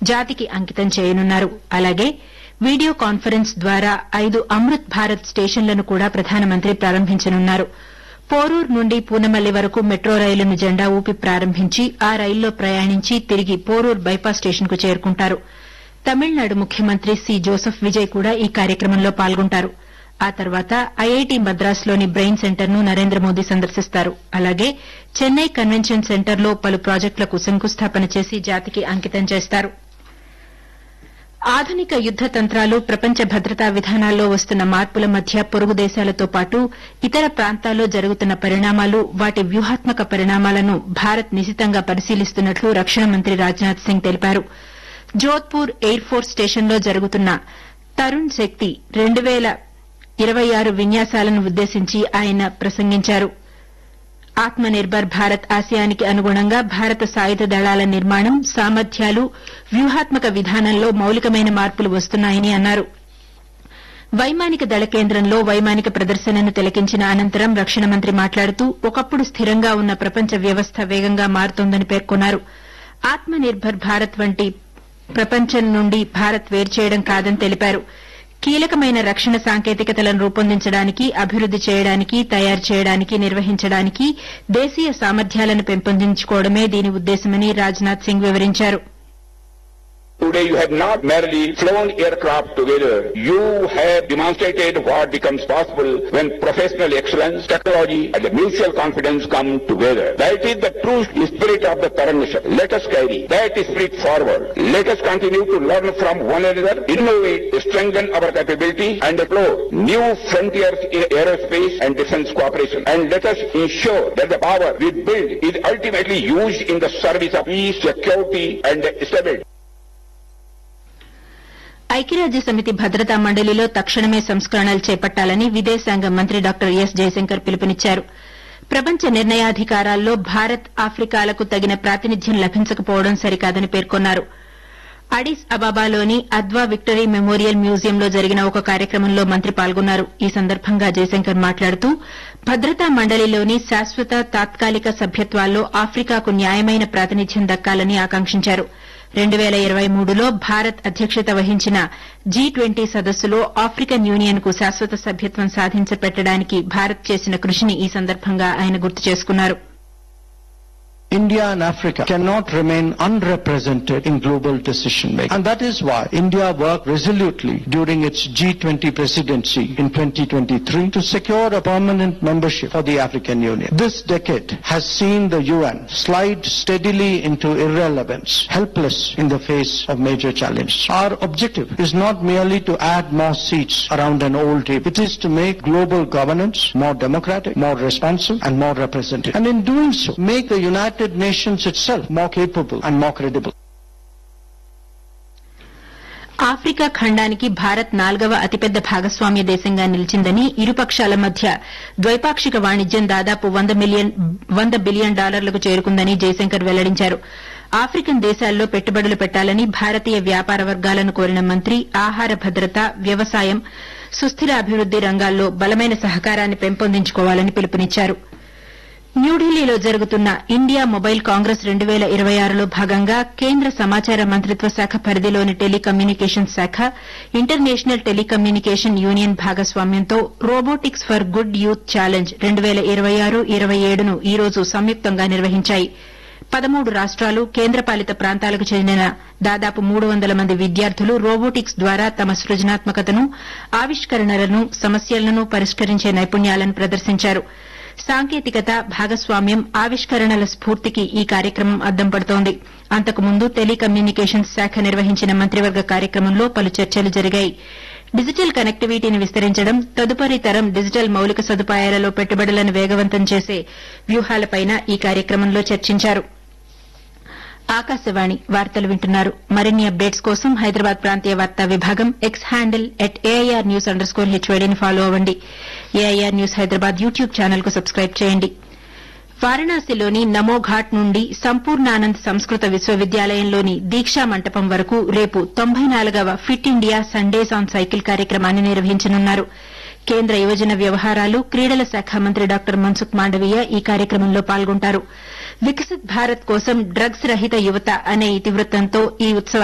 జాతికి అంకితం చేయనున్నారు అలాగే వీడియో కాన్ఫరెన్స్ ద్వారా ఐదు అమృత్ భారత్ స్టేషన్లను కూడా ప్రధానమంత్రి ప్రారంభించనున్నారు పోరూరు నుండి పూనమల్లి వరకు మెట్రో రైలును జెండా ఊపి ప్రారంభించి ఆ రైల్లో ప్రయాణించి తిరిగి పోరూరు బైపాస్ స్టేషన్కు చేరుకుంటారు తమిళనాడు ముఖ్యమంత్రి సి జోసెఫ్ విజయ్ కూడా ఈ కార్యక్రమంలో పాల్గొంటారు ఆ తర్వాత ఐఐటి మద్రాసులోని బ్రెయిన్ సెంటర్ను నరేంద్ర మోదీ సందర్శిస్తారు అలాగే చెన్నై కన్వెన్షన్ సెంటర్లో పలు ప్రాజెక్టులకు శంకుస్థాపన చేసి జాతికి అంకితం చేస్తారు ఆధునిక యుద్ద తంత్రాలు ప్రపంచ భద్రతా విధానాల్లో వస్తున్న మార్పుల మధ్య పొరుగు దేశాలతో పాటు ఇతర ప్రాంతాల్లో జరుగుతున్న పరిణామాలు వాటి వ్యూహాత్మక పరిణామాలను భారత్ నిశితంగా పరిశీలిస్తున్నట్లు రక్షణ మంత్రి రాజ్నాథ్ సింగ్ తెలిపారు జోధ్పూర్ ఎయిర్ ఫోర్స్ స్టేషన్లో జరుగుతున్న తరుణ్ శక్తి రెండు పేల ఇరవై ఆరు విన్యాసాలను ఉద్దేశించి ఆయన ప్రసంగించారు ఆత్మ నిర్భర్ భారత్ ఆశయానికి అనుగుణంగా భారత సాయుధ దళాల నిర్మాణం సామర్థ్యాలు వ్యూహాత్మక విధానంలో మౌలికమైన మార్పులు వస్తున్నాయని అన్నారు వైమానిక దళ కేంద్రంలో వైమానిక ప్రదర్శనను తిలకించిన అనంతరం రక్షణ మంత్రి మాట్లాడుతూ ఒకప్పుడు స్థిరంగా ఉన్న ప్రపంచ వ్యవస్థ వేగంగా మారుతోందని పేర్కొన్నారు ఆత్మ నిర్భర్ భారత్ వంటి ప్రపంచం నుండి భారత్ వేరుచేయడం కాదని తెలిపారు కీలకమైన రక్షణ సాంకేతికతలను రూపొందించడానికి అభివృద్ది చేయడానికి తయారు చేయడానికి నిర్వహించడానికి దేశీయ సామర్థ్యాలను పెంపొందించుకోవడమే దీని ఉద్దేశమని రాజ్నాథ్ సింగ్ వివరించారు Today you have not merely flown aircraft together. You have demonstrated what becomes possible when professional excellence, technology and mutual confidence come together. That is the true spirit of the Taran mission. Let us carry that spirit forward. Let us continue to learn from one another, innovate, strengthen our capability and explore new frontiers in aerospace and defense cooperation. And let us ensure that the power we build is ultimately used in the service of peace, security and stability. ఐక్యరాజ్య సమితి భద్రతా మండలిలో తక్షణమే సంస్కరణలు చేపట్టాలని విదేశాంగ మంత్రి doctor yes Jayashankar పిలుపునిచ్చారు ప్రపంచ నిర్ణయాధికారాల్లో భారత్ ఆఫ్రికాలకు తగిన ప్రాతినిధ్యం లభించకపోవడం సరికాదని పేర్కొన్నారు అడిస్ అబాబాలోని అద్వా విక్టరీ మెమోరియల్ మ్యూజియంలో జరిగిన ఒక కార్యక్రమంలో మంత్రి పాల్గొన్నారు ఈ సందర్భంగా జయశంకర్ మాట్లాడుతూ భద్రతా మండలిలోని శాశ్వత తాత్కాలిక సభ్యత్వాల్లో ఆఫ్రికాకు న్యాయమైన ప్రాతినిధ్యం దక్కాలని ఆకాంక్షించారు రెండు పేల ఇరవై మూడులో భారత్ అధ్యక్షత వహించిన జీ ట్వంటీ సదస్సులో ఆఫ్రికన్ యూనియన్ కు శాశ్వత సభ్యత్వం సాధించపెట్టడానికి భారత్ చేసిన కృషిని ఈ సందర్భంగా ఆయన గుర్తు చేసుకున్నారు India and Africa cannot remain unrepresented in global decision making. And that is why India worked resolutely during its G20 presidency in 2023 to secure a permanent membership for the African Union. This decade has seen the UN slide steadily into irrelevance, helpless in the face of major challenges. Our objective is not merely to add more seats around an old table. It is to make global governance more democratic, more responsive and more representative. And in doing so, make the United Nations itself more capable and more credible. Africa ఖండానికి భారత్ నాల్గవ అతిపెద్ద భాగస్వామ్య దేశంగా నిలిచిందని ఇరుపక్షాల మధ్య ద్వైపాక్షిక వాణిజ్యం దాదాపు వంద మిలియన్ వంద బిలియన్ డాలర్లకు చేరుకుందని జయశంకర్ వెల్లడించారు ఆఫ్రికన్ దేశాల్లో పెట్టుబడులు పెట్టాలని భారతీయ వ్యాపార వర్గాలను కోరిన మంత్రి ఆహార భద్రత వ్యవసాయం సుస్థిర అభివృద్ది రంగాల్లో బలమైన సహకారాన్ని పెంపొందించుకోవాలని పిలుపునిచ్చారు న్యూఢిల్లీలో జరుగుతున్న ఇండియా మొబైల్ కాంగ్రెస్ రెండు పేల ఇరవై ఆరులో భాగంగా కేంద్ర సమాచార మంత్రిత్వ శాఖ పరిధిలోని టెలికమ్యూనికేషన్ శాఖ ఇంటర్నేషనల్ టెలికమ్యూనికేషన్ యూనియన్ భాగస్వామ్యంతో robotics for good youth challenge రెండు పేల ఇరవై ఆరు ఇరవై ఏడును ఈ రోజు సంయుక్తంగా నిర్వహించాయి పదమూడు రాష్ట్రాలు కేంద్రపాలిత ప్రాంతాలకు చెందిన దాదాపు మూడు వందల మంది విద్యార్థులు రోబోటిక్స్ ద్వారా తమ సృజనాత్మకతను ఆవిష్కరణలను సమస్యలను పరిష్కరించే నైపుణ్యాలను ప్రదర్శించారు సాంకేతికత భాగస్వామ్యం ఆవిష్కరణల స్ఫూర్తికి ఈ కార్యక్రమం అద్దం పడుతోంది అంతకుముందు టెలికమ్యూనికేషన్స్ శాఖ నిర్వహించిన మంత్రివర్గ కార్యక్రమంలో పలు చర్చలు జరిగాయి డిజిటల్ కనెక్టివిటీని విస్తరించడం తదుపరి తరం డిజిటల్ మౌలిక సదుపాయాలలో పెట్టుబడులను వేగవంతం చేసే వ్యూహాలపైన ఈ కార్యక్రమంలో చర్చించారు ఆకాశవాణి వార్తలు వింటున్నారు మరిన్ని అప్డేట్స్ కోసం హైదరాబాద్ ప్రాంతీయ వార్తా విభాగం X handle at AIR news underscore హెచ్వైడీని ఫాలో అవ్వండి AIR news Hyderabad YouTube channel కు సబ్స్క్రైబ్ చేయండి వారణాసిలోని నమోఘాట్ నుండి సంపూర్ణానంద్ సంస్కృత విశ్వవిద్యాలయంలోని దీక్షా మంటపం వరకు రేపు తొంభై నాలుగవ fit India Sundays on cycle కార్యక్రమాన్ని నిర్వహించనున్నారు కేంద్ర యువజన వ్యవహారాలు క్రీడల శాఖ మంత్రి డాక్టర్ మన్సుఖ్ మాండవీయ ఈ కార్యక్రమంలో పాల్గొంటారు వికసిత్ భారత్ కోసం డ్రగ్స్ రహిత యువత అనే ఇతివృత్తంతో ఈ ఉత్సవాన్ని